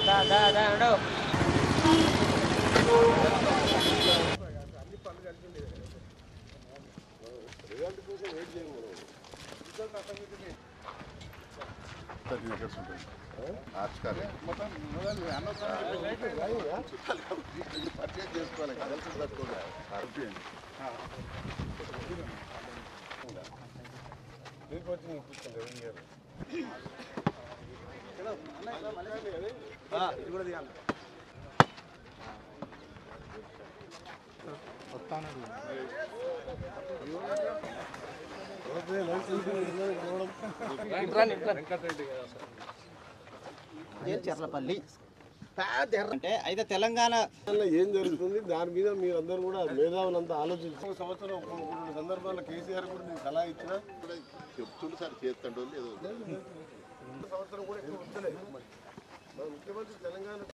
thirteen acres ఉంటుంది ఆర్చ్ కాలే పర్చేజ్ చేసుకోవాలి కలిసి తట్టుకోవాలి అర్పియండి చెర్లపల్లి పెద్ద ఎర్ర అంటే అయితే తెలంగాణ తెలంగాణలో ఏం జరుగుతుంది దాని మీద మీరందరూ కూడా మేధావులంతా ఆలోచించి ఒక సంవత్సరం కొన్ని కొన్ని సందర్భాల్లో కేసీఆర్ కూడా నేను సలహా ఇచ్చిన చెప్తుండు సార్ చేస్తాడు ఏదో సంవత్సరం కూడా ఎక్కువ వస్తలేదు మన ముఖ్యమంత్రి తెలంగాణ